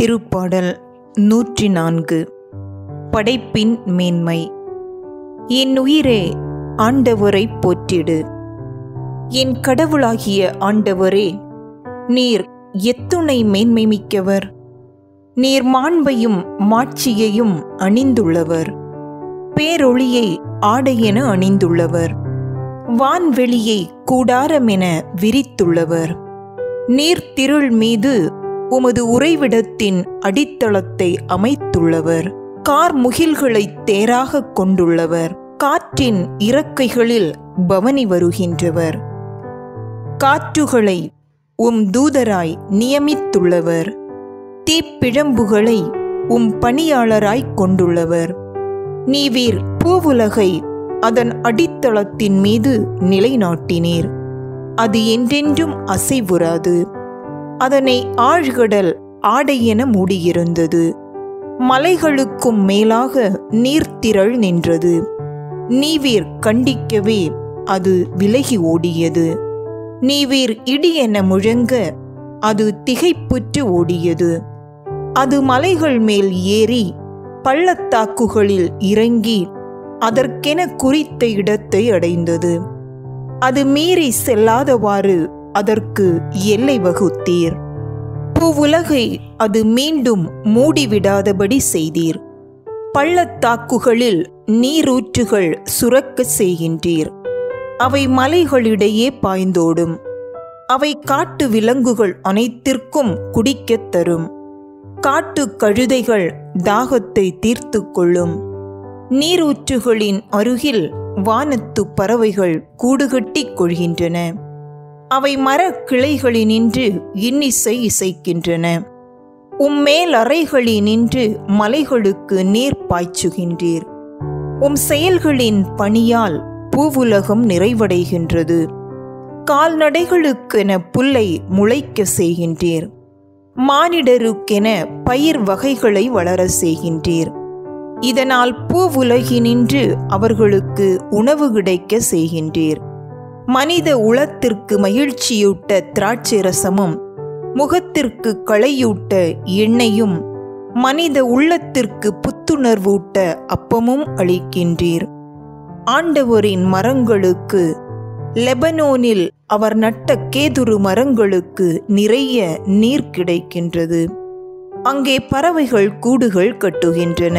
திருப்பாடல் நூற்றி நான்கு படைப்பின் மேன்மை என் உயிரே ஆண்டவரை போற்றிடு என் கடவுளாகிய ஆண்டவரே நீர் எத்துணை மேன்மை மிக்கவர் நீர் மாண்பையும் மாட்சியையும் அணிந்துள்ளவர் பேரொளியை ஆடையென அணிந்துள்ளவர் வான்வெளியை கூடாரமென விரித்துள்ளவர் நீர்த்திருள் மீது உமது உறைவிடத்தின் அடித்தளத்தை அமைத்துள்ளவர் கார் முகில்களை தேராகக் கொண்டுள்ளவர் காற்றின் இறக்கைகளில் பவனி வருகின்றவர் காற்றுகளை உம் தூதராய் நியமித்துள்ளவர் தீப்பிழம்புகளை உம் பணியாளராய்க் கொண்டுள்ளவர் நீவீர் பூவுலகை அதன் அடித்தளத்தின் மீது நிலைநாட்டினீர் அது என்றென்றும் அசைவுறாது அதனை ஆழ்கடல் ஆடையென மூடியிருந்தது மலைகளுக்கும் மேலாக நீர்த்திரள் நின்றது நீவீர் கண்டிக்கவே அது விலகி ஓடியது நீவீர் இடியென முழங்க அது திகைப்புற்று ஓடியது அது மலைகள் மேல் ஏறி பள்ளத்தாக்குகளில் இறங்கி அதற்கென குறித்த இடத்தை அடைந்தது அது மீறி செல்லாதவாறு அதற்கு எல்லை வகுத்தீர் பூவுலகை அது மீண்டும் மூடிவிடாதபடி செய்தீர் பள்ளத்தாக்குகளில் நீரூற்றுகள் சுரக்கச் செய்கின்றீர் அவை மலைகளிடையே பாய்ந்தோடும் அவை காட்டு விலங்குகள் அனைத்திற்கும் குடிக்கத் தரும் காட்டு கழுதைகள் தாகத்தை தீர்த்து கொள்ளும் நீரூற்றுகளின் அருகில் வானத்து பறவைகள் கூடுகட்டிக் கொள்கின்றன அவை மரக் கிளைகளினின்று இன்னிசை இசைக்கின்றன உம்மேல் அறைகளினின்று மலைகளுக்கு நீர் பாய்ச்சுகின்றீர் உம் செயல்களின் பணியால் பூவுலகம் நிறைவடைகின்றது கால்நடைகளுக்கென புல்லை முளைக்க செய்கின்றீர் மானிடருக்கென பயிர் வகைகளை வளர செய்கின்றீர் இதனால் பூவுலகினின்று அவர்களுக்கு உணவு கிடைக்க செய்கின்றீர் மனித உளத்திற்கு மகிழ்ச்சியூட்ட திராட்சை ரசமும் முகத்திற்கு களையூட்ட எண்ணெயும் மனித உள்ளத்திற்கு புத்துணர்வூட்ட அப்பமும் அளிக்கின்றீர் ஆண்டவரின் மரங்களுக்கு லெபனோனில் அவர் நட்ட கேதுரு மரங்களுக்கு நிறைய நீர் கிடைக்கின்றது அங்கே பறவைகள் கூடுகள் கட்டுகின்றன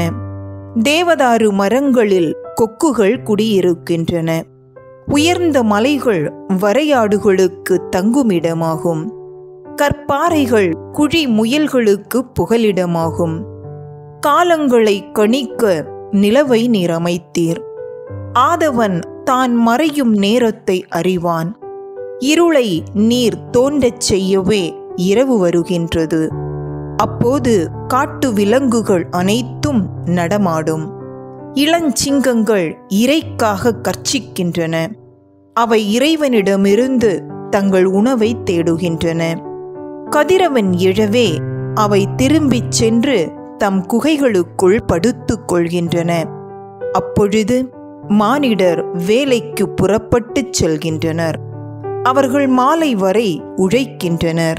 தேவதாரு மரங்களில் கொக்குகள் குடியிருக்கின்றன உயர்ந்த மலைகள் வரையாடுகளுக்கு தங்குமிடமாகும் கற்பாறைகள் குழி முயல்களுக்கு புகலிடமாகும் காலங்களை கணிக்க நிலவை நீர் அமைத்தீர் ஆதவன் தான் மறையும் நேரத்தை அறிவான் இருளை நீர் தோன்றச் செய்யவே இரவு வருகின்றது அப்போது காட்டு விலங்குகள் அனைத்தும் நடமாடும் இளஞ்சிங்கங்கள் இறைக்காக கர்ச்சிக்கின்றன அவை இறைவனிடமிருந்து தங்கள் உணவை தேடுகின்றன கதிரவன் எழவே அவை திரும்பிச் சென்று தம் குகைகளுக்குள் படுத்துக் கொள்கின்றன அப்பொழுது மானிடர் வேலைக்கு புறப்பட்டுச் செல்கின்றனர் அவர்கள் மாலை வரை உழைக்கின்றனர்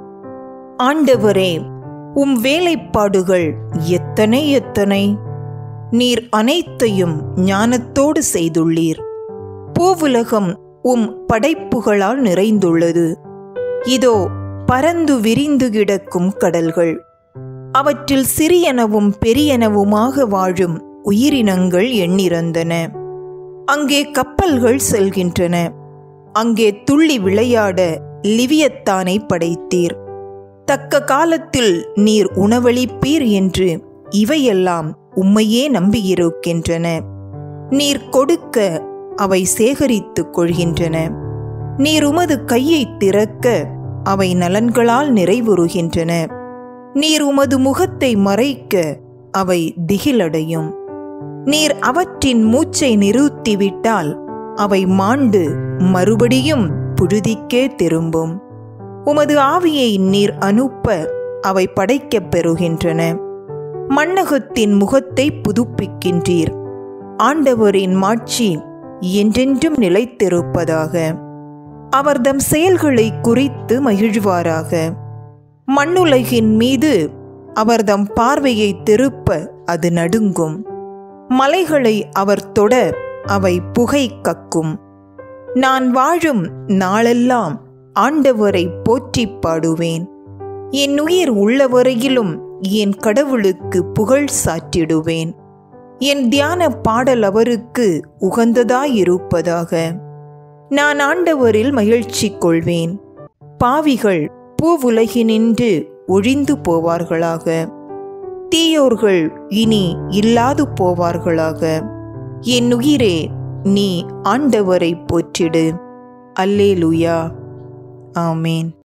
ஆண்டவரே உம் வேலைப்பாடுகள் எத்தனை எத்தனை நீர் அனைத்தையும் ஞானத்தோடு செய்துள்ளீர் பூவுலகம் உம் படைப்புகளால் நிறைந்துள்ளது இதோ பரந்து விரிந்து கிடக்கும் கடல்கள் அவற்றில் சிறியனவும் பெரியனவுமாக வாழும் உயிரினங்கள் எண்ணிறந்தன அங்கே கப்பல்கள் செல்கின்றன அங்கே துள்ளி விளையாட லிவியத்தானை படைத்தீர் தக்க காலத்தில் நீர் உணவளிப்பீர் என்று இவையெல்லாம் உம்மையே நம்பியிருக்கின்றன நீர் கொடுக்க அவை சேகரித்துக் கொள்கின்றன நீர் உமது கையை திறக்க அவை நலன்களால் நிறைவுறுகின்றன நீர் உமது முகத்தை மறைக்க அவை திகிலடையும் நீர் அவற்றின் மூச்சை நிறுத்திவிட்டால் அவை மாண்டு மறுபடியும் புழுதிக்கே திரும்பும் உமது ஆவியை நீர் அனுப்ப அவை படைக்கப் பெறுகின்றன மண்ணகத்தின் முகத்தை புதுப்பிக்கின்றீர் ஆண்டவரின் மாட்சி என்றென்றும் நிலைத்திருப்பதாக அவர் தம் செயல்களை குறித்து மகிழ்வாராக மண்ணுலகின் மீது அவர்தம் பார்வையை திருப்ப அது நடுங்கும் மலைகளை அவர் தொட அவை புகை கக்கும் நான் வாழும் நாளெல்லாம் ஆண்டவரை போற்றிப் பாடுவேன் என் உயிர் உள்ளவரையிலும் என் கடவுளுக்கு புகழ் சாற்றிடுவேன் என் தியான பாடல் அவருக்கு உகந்ததாயிருப்பதாக நான் ஆண்டவரில் மகிழ்ச்சி கொள்வேன் பாவிகள் பூவுலகினின்று ஒழிந்து போவார்களாக தீயோர்கள் இனி இல்லாது போவார்களாக என் உயிரே நீ ஆண்டவரை போற்றிடு அல்லேலுயா ஆமேன்